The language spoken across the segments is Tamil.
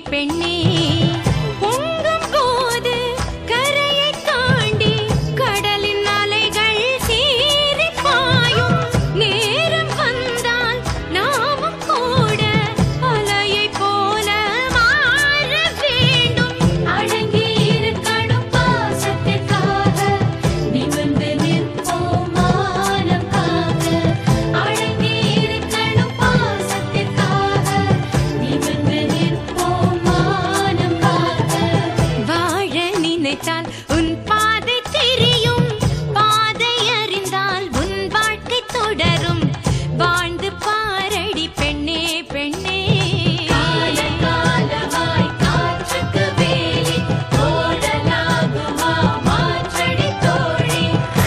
பெண்ணே பொங்கும் போது கரையை தாண்டி கடலின் அலைகள் சீறி பாயும் நேரம் வந்தால் நாமும் கூட அலையை போல மாற வேண்டும் அடங்கி இருக்கணும் பாசத்திற்காக நிமிர்ந்து நிற்போம் மானம் காக்க அடங்கி இருக்கணும் பாசத்திற்காக நிமிர்ந்து நிற்போம் மானம் காக்க வாழ நினைத்தால் உன் பாதை தெரியும் பாதை அறிந்தால் உன் வாழ்க்கை தொடரும் வாழ்ந்து பாரடி பெண்ணே பெண்ணே காலகாலமாய் காற்றுக்கு வேலி ஓடலாகுமா மாற்றடி தோழி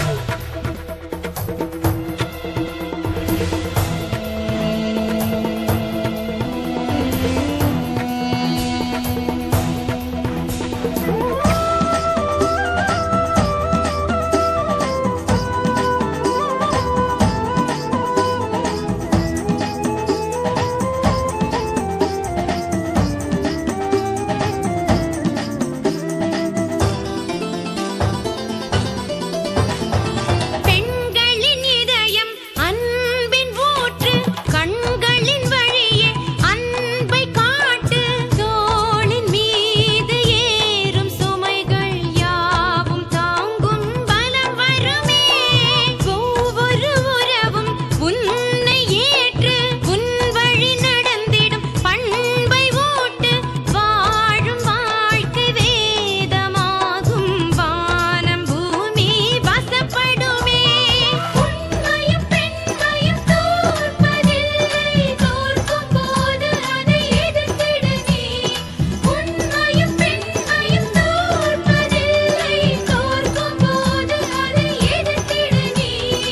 பெண்களின் இதயம் அன்பின் ஊற்று கண்களின் வழியே அன்பை காட்டு தோளின் மீது ஏறும் சுமைகள் யாவும் தாங்கும் பலம் வருமே ஒவ்வொரு உறவும் உன்னை ஏற்று உன் வழி நடந்திடும் பண்பை ஊட்டு வாழும் வாழ்க்கை வேதமாகும் வானம் பூமி வசப்படுமே உண்மையும் பெண்மையும் தோற்பதில்லை தோற்கும் போது அதை எதிர்த்திட நீ உண்மையும் பெண்மையும் தோற்பதில்லை தோற்கும் போது அதை எதிர்த்திட நீ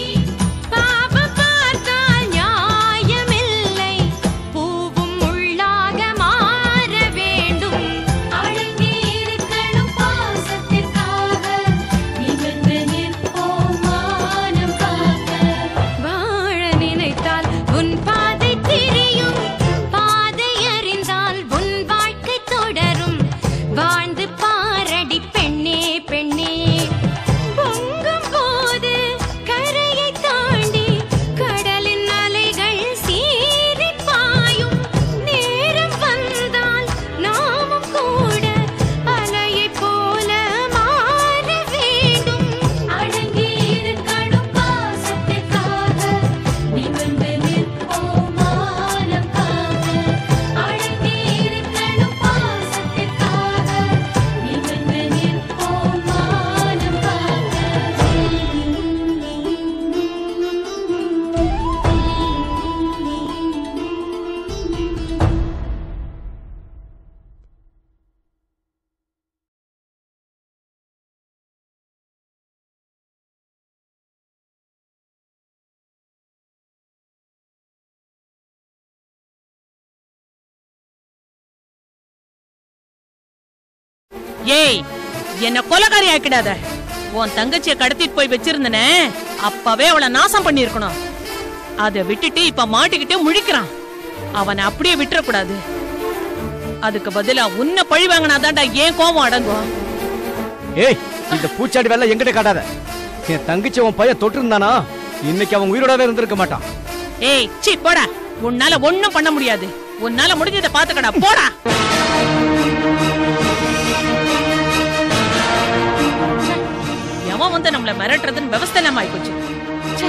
பாவம் பார்த்தால் நியாயமில்லை பூவும் முள்ளாக மாற வேண்டும் அடங்கி இருக்கணும் பாசத்திற்காக நிமிர்ந்து நிற்போம் மானம் காக்க வாழ நினைத்தால் உன் பாதை தெரியும் பாதை அறிந்தால் உன் வாழ்க்கை தொடரும் வாழ்ந்து பாரடி பெண்ணே பெண்ணே பொங்கும் போது கரையை தாண்டி கடலின் அலைகள் சீறி பாயும் நேரம் வந்தால் நாமும் கூட அலையை போல மாற வேண்டும் அடங்கி இருக்கணும் பாசத்திற்காக நிமிர்ந்து நிற்போம் மானம் காக்க அடங்கி இருக்கணும் பாசத்திற்காக நிமிர்ந்து நிற்போம் மானம் ஏய் என்ன கொலகாரி ஆக்கிடாத உன் தங்கச்சிய கடத்திட்டு போய் வச்சிருந்தனே அப்பவே அவளை நாசம் பண்ணிருக்கணும் அத விட்டுட்டு இப்ப மாட்டிக்கிட்டு முழிக்கிறான் அவனை அப்படியே விட்டுறக்கூடாது அதுக்கு பதிலா உன்னை பழி வாங்கினாதான்டா ஏன் கோபம் அடங்கும் ஏய் இந்த பூச்சாடி வேலை எங்கிட்ட காட்டாத என் தங்கச்சி உன் பையன் தொட்டு இருந்தானா இன்னைக்கு அவன் உயிரோடவே இருந்திருக்க மாட்டான் ஏய் சீ போடா உன்னால ஒண்ணும் பண்ண முடியாது உன்னால முடிஞ்சதை பாத்துக்கடா போடா எவன் வந்து நம்மள மிரட்டுறதுன்னு விவஸ்தை இல்லாம ஆயிப்போச்சு ச்சே.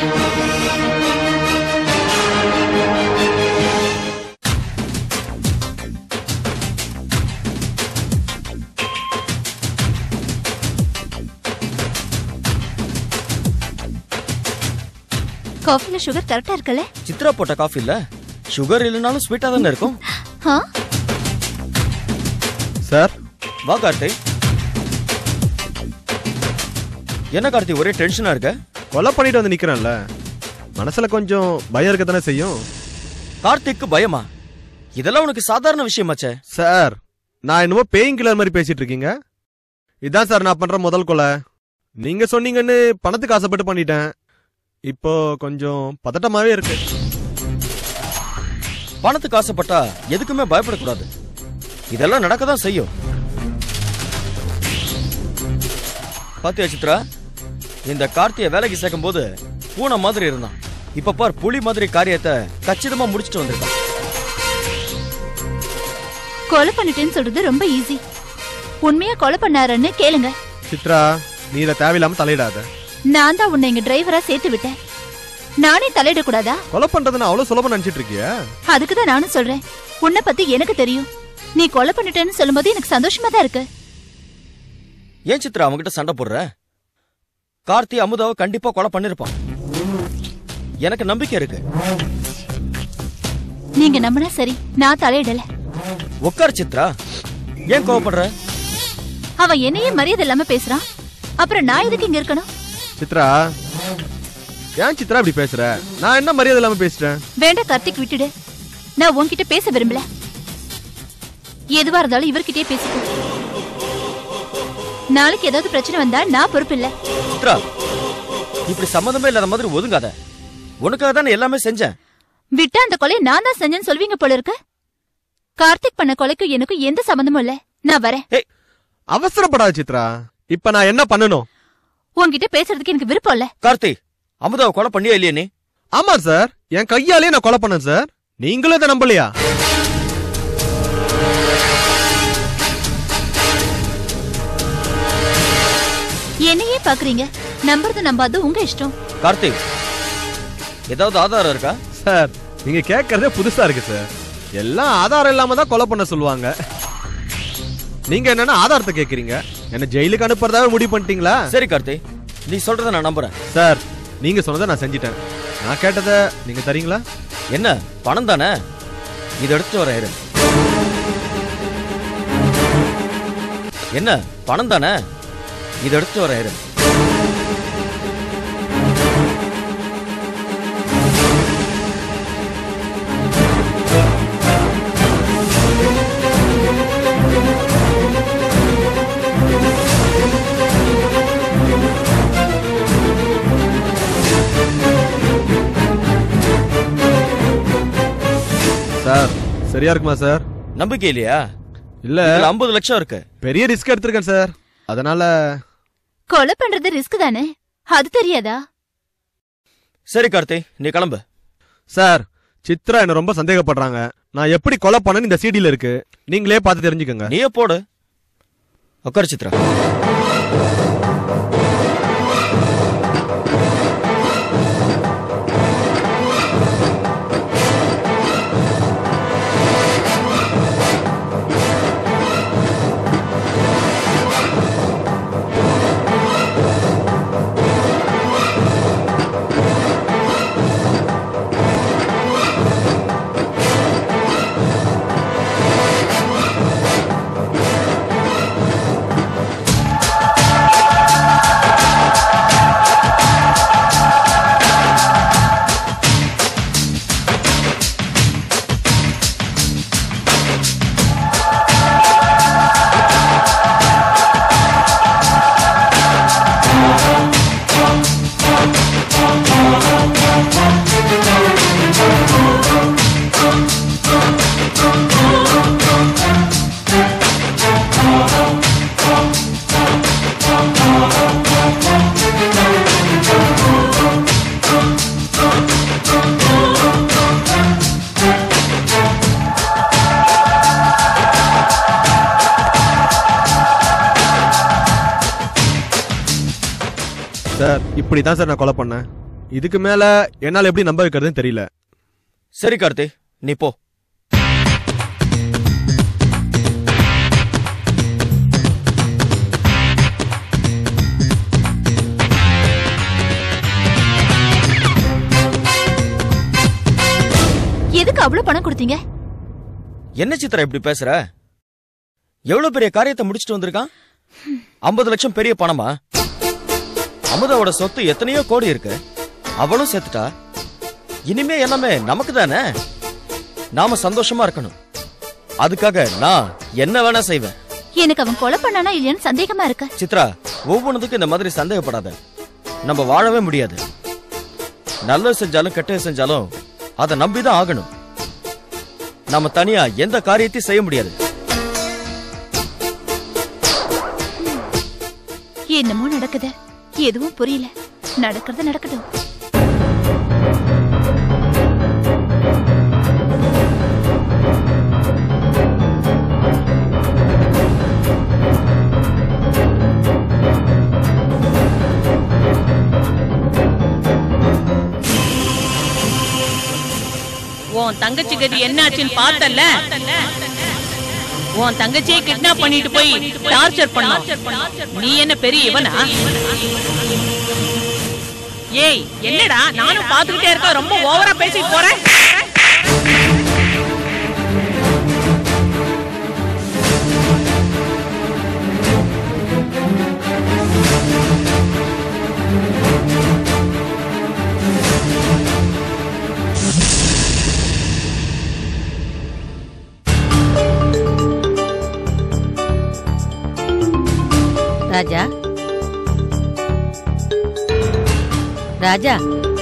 காஃபில சுகர் கரெக்டா இருக்குல்ல சித்ரா போட்ட காஃபி இல்ல சுகர் இல்லைனாலும் ஸ்வீட்டா தானே இருக்கும் ஆ சார் வா கார்த்தி என்ன கார்த்தி ஒரே டென்ஷனா இருக்க கொலை பண்ணிட்டு வந்து நிக்கிறேன்ல மனசுல கொஞ்சம் பயம் இருக்க தானே செய்யும் கார்த்திக்கு பயமா இதெல்லாம் உனக்கு சாதாரண விஷயமாச்சே சார் நான் என்னமோ பேயிங் கில்லர் மாதிரி பேசிட்டு இருக்கீங்க இதான் சார் நான் பண்ற முதல் கொலை நீங்க சொன்னீங்கன்னு பணத்துக்கு ஆசைப்பட்டு பண்ணிட்டேன் இப்போ கொஞ்சம் பதட்டமாவே இருக்கு பணத்துக்கு ஆசைப்பட்டா எதுக்குமே பயப்படக்கூடாது இதெல்லாம் நடக்க தான் செய்யும் பாத்தியா சித்ரா இந்த கார்த்திய வேலைக்கு சேர்க்கும் போது பூனை மாதிரி இருந்தான் இப்ப பார் புலி மாதிரி காரியத்தை கச்சிதமா முடிச்சிட்டு வந்திருக்கான் கொலை பண்ணிட்டேன்னு சொல்றது ரொம்ப ஈஸி உண்மையா கொலை பண்ணாருன்னு கேளுங்க சித்ரா நீ இதை தேவையில்லாம தலையிடாத நான் தான் உன்னை எங்க டிரைவரா சேர்த்து விட்டேன் நானே தலையிடக்கூடாதா கொலை பண்றதுன்னு அவ்வளவு சுலபம் நினைச்சிட்டு இருக்கியா அதுக்கு தான் நானும் சொல்றேன் உன்னை பத்தி எனக்கு தெரியும் நீ கொலை பண்ணிட்டேன்னு சொல்லும்போது எனக்கு சந்தோஷமா தான் இருக்கு ஏன் சித்ரா அவன்கிட்ட சண்டை போடுற கார்த்தி அமுதாவை கண்டிப்பா கொலை பண்ணிருப்பான் எனக்கு நம்பிக்கை இருக்கு நீங்க நம்பினா சரி நான் தலையிடல உட்கார் சித்ரா ஏன் கோவப்படுற அவன் என்னையே மரியாதை இல்லாம பேசுறான் அப்புறம் நான் எதுக்கு இங்க இருக்கணும் சித்ரா ஏன் சித்ரா இப்படி பேசுற நான் என்ன மரியாதை இல்லாம பேசிட்டேன் வேண்டாம் கார்த்திக் விட்டுடு நான் உன்கிட்ட பேச விரும்பல எதுவா இருந்தாலும் இவர்கிட்டயே பேசிக்கோ நாளைக்கு ஏதாவது பிரச்சனை வந்தா நான் பொறுப்பு இல்ல சித்ரா இப்படி சம்மந்தமே இல்லாத மாதிரி ஒதுங்காத உனக்காக தானே எல்லாமே செஞ்சேன் விட்டா அந்த கொலை நான் தான் செஞ்சேன்னு சொல்வீங்க போல இருக்கு கார்த்திக் பண்ண கொலைக்கும் எனக்கும் எந்த சம்பந்தமும் இல்ல நான் வரேன் அவசரப்படாத சித்ரா இப்ப நான் என்ன பண்ணணும் உன்கிட்ட பேசுறதுக்கு எனக்கு விருப்பம் இல்ல கார்த்தி அமுதாவை கொலை பண்ணியா இல்லையா நீ ஆமா சார் என் கையாலே நான் கொலை பண்ணேன் சார் நீங்களும் இதை நம்பலையா என்னையே பாக்குறீங்க நம்புறது நம்பாது உங்க இஷ்டம் கார்த்தி ஏதாவது ஆதாரம் இருக்கா சார் நீங்க கேட்கறதே புதுசா இருக்கு சார் எல்லாம் ஆதாரம் இல்லாம தான் கொலை பண்ண சொல்லுவாங்க நீங்க என்னன்னா ஆதாரத்தை கேக்குறீங்க என்ன ஜெயிலுக்கு அனுப்புறதாவே முடிவு பண்ணிட்டீங்களா சரி கார்த்தி நீ சொல்றத நான் நம்புறேன் சார் நீங்க சொன்னதை நான் செஞ்சிட்டேன் நான் கேட்டதை நீங்க தரீங்களா என்ன பணம் தானே இதை எடுத்துட்டு வரேன் இரு. என்ன பணம் தானே இதை எடுத்துட்டு வரேன் இரு. சார் சரியா இருக்குமா சார் நம்பிக்கை இல்லையா இல்ல இதுல ஐம்பது லட்சம் இருக்கு பெரிய ரிஸ்க் எடுத்திருக்கேன் சார் அதனால கொலை பண்றது ரிஸ்க் தானே அது தெரியாதா சரி கார்த்தி நீ கிளம்பு சார் சித்ரா என்ன ரொம்ப சந்தேகப்படுறாங்க நான் எப்படி கொலை பண்ணேன்னு இந்த சிடில இருக்கு நீங்களே பார்த்து தெரிஞ்சுக்கோங்க நீயே போடு உட்கார் சித்ரா சார் இப்படி தான் சார் நான் கொலை பண்ணேன் இதுக்கு மேல என்னால எப்படி நம்ப வைக்கிறதுன்னு தெரியல சரி கார்த்தி நீ போ எதுக்கு அவ்வளவு பணம் கொடுத்தீங்க என்ன சித்ரா இப்படி பேசுற எவ்வளவு பெரிய காரியத்தை முடிச்சிட்டு வந்திருக்கான் ஐம்பது லட்சம் பெரிய பணமா அமுதாவோட சொத்து எத்தனையோ கோடி இருக்கு அவளும் செத்துட்டா இனிமே எல்லாமே நமக்கு தானே நாம சந்தோஷமா இருக்கணும் அதுக்காக நான் என்ன வேணா செய்வேன் எனக்கு அவன் கொலை பண்ணானா இல்லையான்னு சந்தேகமா இருக்கு சித்ரா ஒவ்வொன்றுத்துக்கும் இந்த மாதிரி சந்தேகப்படாத நம்ம வாழவே முடியாது நல்லது செஞ்சாலும் கெட்டது செஞ்சாலும் அதை நம்பிதான் ஆகணும் நாம தனியா எந்த காரியத்தையும் செய்ய முடியாது என்னமோ நடக்குது எதுவும் புரியல நடக்கிறது நடக்கட்டும் உன் தங்கச்சி கதி என்னாச்சுன்னு பார்த்தல்ல உன் தங்கச்சியை கிட்னாப் பண்ணிட்டு போய் டார்ச்சர் பண்ணோம் நீ என்ன பெரிய இவனா ஏய் என்னடா நானும் பாத்துக்கிட்டே இருக்க ரொம்ப ஓவரா பேசிட்டு போறேன் ராஜா ராஜா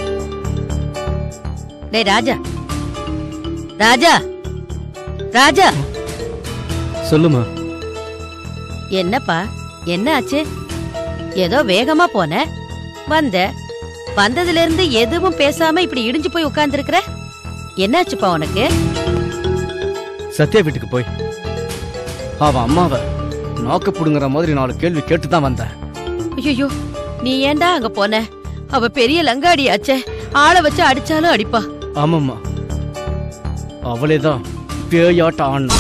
டேய் ராஜா ராஜா ராஜா சொல்லுமா என்னப்பா என்ன ஆச்சு ஏதோ வேகமா போன வந்த வந்ததுல இருந்து எதுவும் பேசாம இப்படி இடிஞ்சு போய் உட்கார்ந்திருக்கிற என்னாச்சுப்பா உனக்கு சத்யா வீட்டுக்கு போய் அவன் அம்மாவை நாக்கு புடுங்குற மாதிரி நாலு கேள்வி கேட்டு தான் வந்தேன் ஐயோ நீ ஏன்டா அங்க போன அவ பெரிய லங்காடியாச்சே ஆளை வச்சு அடிச்சாலும் அடிப்பா ஆமாம்மா அவளே தான் பேயாட்ட ஆண்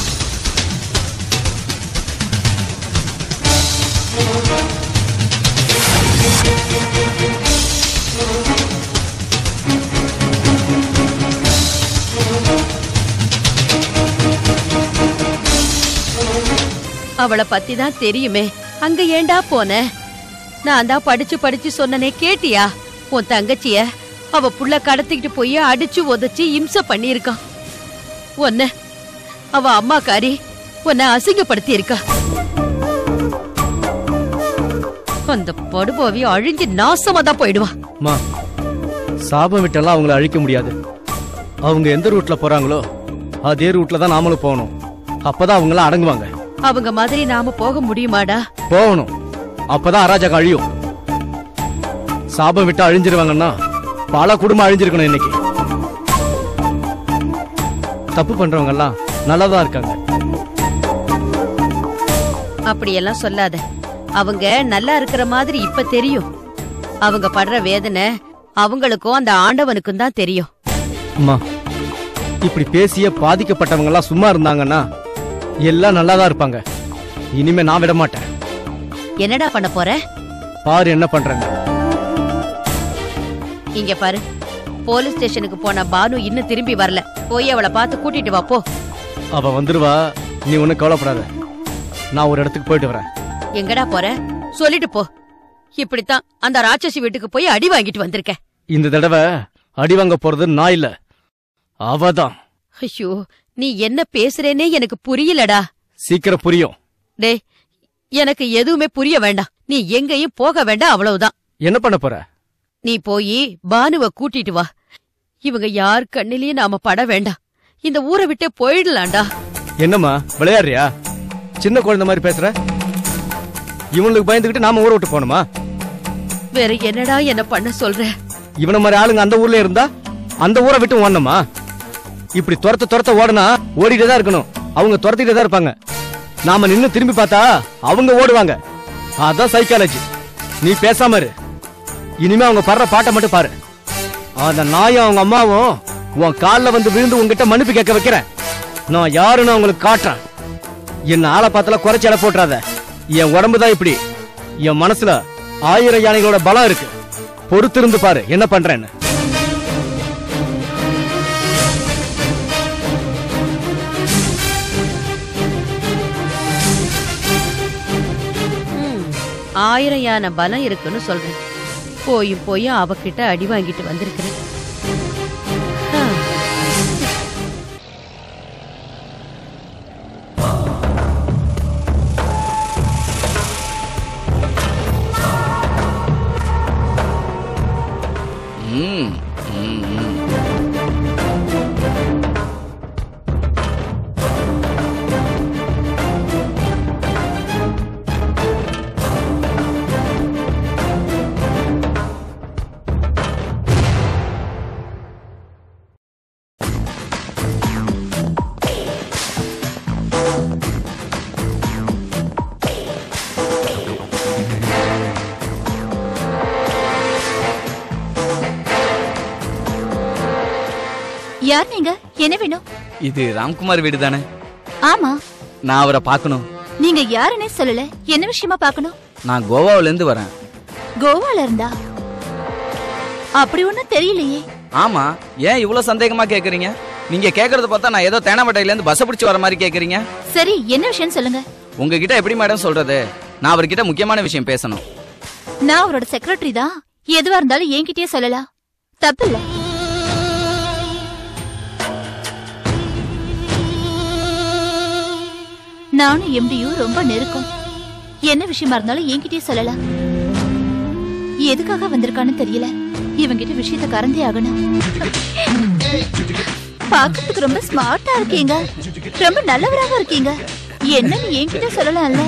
அவளை பத்தி தான் தெரியுமே அங்க ஏன்டா போன நான் தான் படிச்சு படிச்சு சொன்னனே கேட்டியா உன் தங்கச்சிய அவ புள்ள கடத்திக்கிட்டு போய் அடிச்சு உதைச்சு இம்சை பண்ணியிருக்கான் உன்ன அவ அம்மாக்காரி உன்னை அசிங்கப்படுத்தி இருக்கா அந்த படுபாவி அழிஞ்சு நாசமா தான் போயிடுவா மா சாபம் விட்டெல்லாம் அவங்கள அழிக்க முடியாது அவங்க எந்த ரூட்ல போறாங்களோ அதே ரூட்ல தான் நாமளும் போகணும் அப்பதான் அவங்களாம் அடங்குவாங்க அவங்க மாதிரி நாம போக முடியுமாடா போகணும் அப்பதான் அராஜகம் அழியும் சாபம் விட்டு அழிஞ்சிருவாங்கன்னா பல குடும்பம் அழிஞ்சிருக்கணும் இன்னைக்கு தப்பு பண்றவங்க எல்லாம் நல்லாதான் இருக்காங்க அப்படியெல்லாம் சொல்லாத அவங்க நல்லா இருக்கிற மாதிரி இப்ப தெரியும் அவங்க படுற வேதனை அவங்களுக்கும் அந்த ஆண்டவனுக்கும் தான் தெரியும் அம்மா இப்படி பேசிய பாதிக்கப்பட்டவங்க எல்லாம் சும்மா இருந்தாங்கன்னா எல்லாம் நல்லாதான் இருப்பாங்க இனிமே நான் விட மாட்டேன் என்னடா பண்ண போற பாரு என்ன பண்றேன்னு இங்க பாரு போலீஸ் ஸ்டேஷனுக்கு போன பானு இன்னும் திரும்பி வரல போய் அவளை பார்த்து கூட்டிட்டு வா போ அவ வந்துருவா நீ ஒன்னும் கவலைப்படாத நான் ஒரு இடத்துக்கு போயிட்டு வரேன் எங்கடா போற சொல்லிட்டு போ இப்படித்தான் அந்த ராட்சசி வீட்டுக்கு போய் அடி வாங்கிட்டு வந்திருக்க இந்த தடவை அடி வாங்க போறது நான் இல்ல அவதான் ஐயோ நீ என்ன பேசுறேனே எனக்கு புரியலடா சீக்கிரம் புரியும் டேய் எனக்கு எதுவுமே புரிய வேண்டாம் நீ எங்கேயும் போக வேண்டாம் அவ்வளவுதான் என்ன பண்ண போற நீ போய் பானுவ கூட்டிட்டு வா இவங்க யார் கண்ணிலையும் நாம பட வேண்டாம் இந்த ஊரை விட்டே போயிடலாம்டா என்னம்மா விளையாடுறியா சின்ன குழந்தை மாதிரி பேசுற இவனுக்கு பயந்துகிட்டு நாம ஊரை விட்டு போகணுமா வேற என்னடா என்ன பண்ண சொல்ற இவன மாதிரி ஆளுங்க அந்த ஊர்ல இருந்தா அந்த ஊரை விட்டு ஓடணுமா இப்படி துரத்த துரத்த ஓடனா ஓடிட்டே தான் இருக்கணும் அவங்க துரத்திட்டே தான் இருப்பாங்க நாம நின்னு திரும்பி பார்த்தா அவங்க ஓடுவாங்க அதான் சைக்காலஜி நீ பேசாம இரு இனிமே அவங்க படுற பாட்டை மட்டும் பாரு அந்த நாயும் அவங்க அம்மாவும் உன் கால்ல வந்து விழுந்து உங்ககிட்ட மன்னிப்பு கேட்க வைக்கிறேன் நான் யாருன்னு அவங்களுக்கு காட்டுறேன் என்ன ஆளை பார்த்தால குறைச்சி எடை போட்டுறாத என் உடம்பு தான் இப்படி என் மனசுல ஆயிரம் யானைகளோட பலம் இருக்கு பொறுத்திருந்து பாரு என்ன பண்றேன்னு ம், ஆயிரம் யானை பலம் இருக்குன்னு சொல்றேன் போயும் போயும் அவகிட்ட அடி வாங்கிட்டு வந்திருக்கிறேன் ஆ. யார் நீங்க என்ன வேணும் இது ராம்குமார் வீடு தானே ஆமா நான் அவரை பார்க்கணும் நீங்க யாருன்னே சொல்லல என்ன விஷயமா பார்க்கணும் நான் கோவாவுல இருந்து வரேன் கோவால இருந்தா அப்படி ஒண்ணும் தெரியலையே ஆமா ஏன் இவ்வளவு சந்தேகமா கேக்குறீங்க நீங்க கேக்குறத பார்த்தா நான் ஏதோ தேனாம்பட்டையில இருந்து பஸ் பிடிச்சு வர மாதிரி கேக்குறீங்க சரி என்ன விஷயம் சொல்லுங்க உங்ககிட்ட எப்படி மேடம் சொல்றது நான் அவர்கிட்ட முக்கியமான விஷயம் பேசணும் நான் அவரோட செக்ரட்டரி தான் எதுவா இருந்தாலும் என்கிட்டயே சொல்லலாம் தப்பு இல்ல நானும் எம்டியும் ரொம்ப நெருக்கம் என்ன விஷயமா இருந்தாலும் என்கிட்டயே சொல்லலாம் எதுக்காக வந்திருக்கான்னு தெரியல இவங்கிட்ட விஷயத்த கறந்தே ஆகணும் பார்க்கறதுக்கு ரொம்ப ஸ்மார்ட்டா இருக்கீங்க ரொம்ப நல்லவராக இருக்கீங்க என்னன்னு என்கிட்ட சொல்லலாம்ல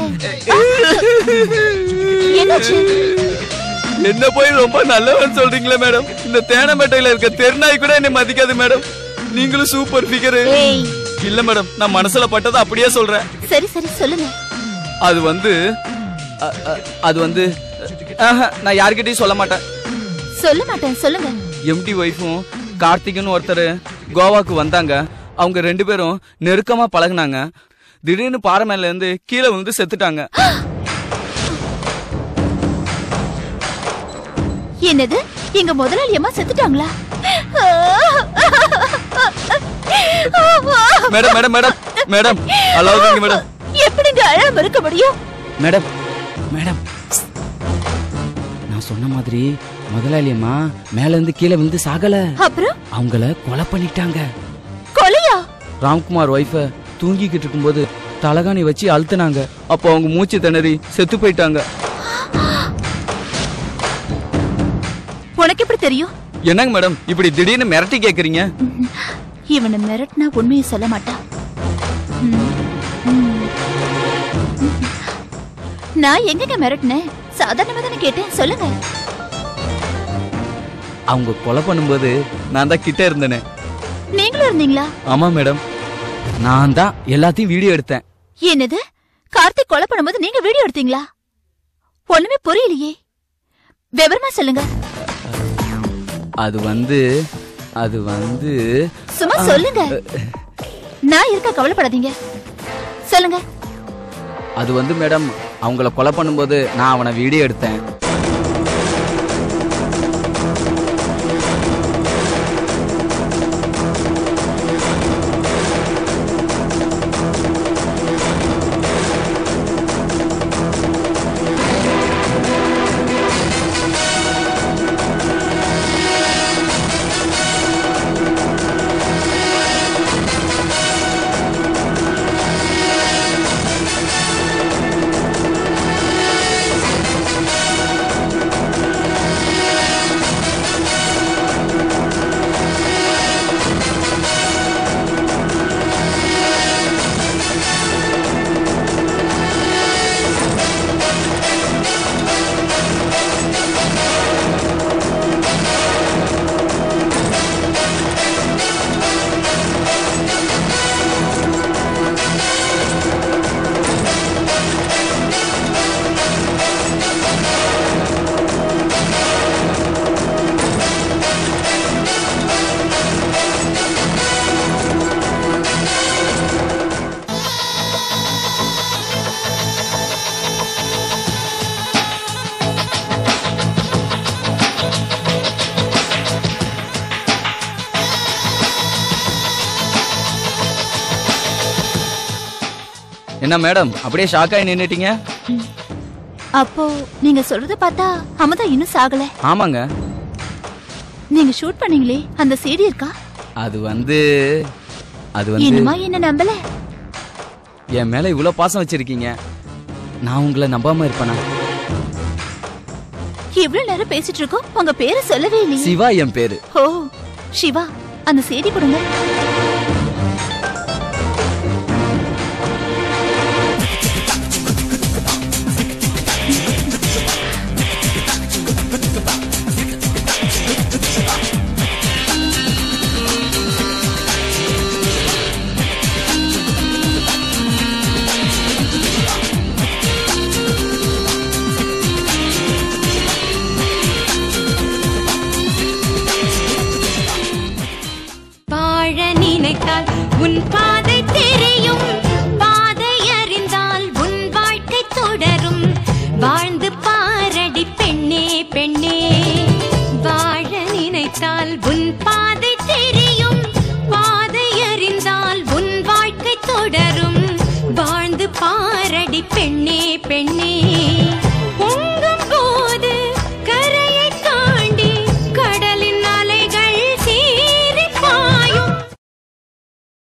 என்னாச்சு என்ன போய் ரொம்ப நல்லவன் சொல்றீங்களே மேடம் இந்த தேனாம்பேட்டையில இருக்க தெருநாய் கூட என்னை மதிக்காது மேடம் நீங்களும் சூப்பர் ஃபிகர் ஏய் இல்ல மேடம் நான் மனசுல பட்டதை அப்படியே சொல்றேன் சரி சரி சொல்லுங்க அது வந்து அ- அ- அது வந்து ஆஹா, நான் யார்கிட்டயும் சொல்ல மாட்டேன் சொல்ல மாட்டேன் சொல்லுங்க எம்டி ஒய்ஃபும் கார்த்திக்னு ஒருத்தர் கோவாக்கு வந்தாங்க அவங்க ரெண்டு பேரும் நெருக்கமா பழகுனாங்க திடீர்னு பாறை மேல இருந்து கீழே விழுந்து செத்துட்டாங்க என்னது எங்க முதலாளி அம்மா செத்துட்டாங்களா மேடம் மேடம் மேடம் மேடம் அல்லாவுங்க மேடம் எப்படிங்க அழாம இருக்க முடியும் மேடம் மேடம் நான் சொன்ன மாதிரி முதலாளி அம்மா மேல இருந்து கீழே விழுந்து சாகல அப்புறம் அவங்கள கொலை பண்ணிட்டாங்க கொலையா ராம்குமார் ஒய்ஃப தூங்கிக்கிட்டு இருக்கும்போது தலகாணி வச்சு அழுத்துனாங்க அப்போ அவங்க மூச்சு திணறி செத்து போயிட்டாங்க உனக்கு எப்படி தெரியும் என்னங்க மேடம் இப்படி திடீர்னு மிரட்டி கேக்குறீங்க இவனை மிரட்டினா உண்மையை சொல்ல மாட்டான் ம், ம். நான் எங்கங்க மிரட்டினேன் சாதாரணமா தானே கேட்டேன் சொல்லுங்க அவங்க கொலை பண்ணும்போது நான் தான் கிட்ட இருந்தேனே நீங்களும் இருந்தீங்களா ஆமா மேடம் நான் தான் எல்லாத்தையும் வீடியோ எடுத்தேன் என்னது கார்த்திக் கொலை பண்ணும்போது நீங்க வீடியோ எடுத்தீங்களா ஒண்ணுமே புரியலையே விவரமா சொல்லுங்க அது வந்து அது வந்து சும்மா சொல்லுங்க நான் இருக்க கவலைப்படாதீங்க சொல்லுங்க அது வந்து மேடம் அவங்கள கொலை பண்ணும்போது நான் அவனை வீடியோ எடுத்தேன் என்ன மேடம் அப்படியே ஷாக் ஆகி நின்னுட்டீங்க அப்போ நீங்க சொல்றத பார்த்தா அமுதா இன்னும் சாகல ஆமாங்க நீங்க ஷூட் பண்ணீங்களே அந்த சீடி இருக்கா அது வந்து அது வந்து இன்னுமா என்ன நம்பல என் மேல இவ்வளவு பாசம் வச்சிருக்கீங்க நான் உங்களை நம்பாம இருப்பேனா இவ்வளவு நேரம் பேசிட்டு இருக்கோம் உங்க பேரை சொல்லவே இல்லையே சிவா என் பேரு ஓ சிவா அந்த செய்தி கொடுங்க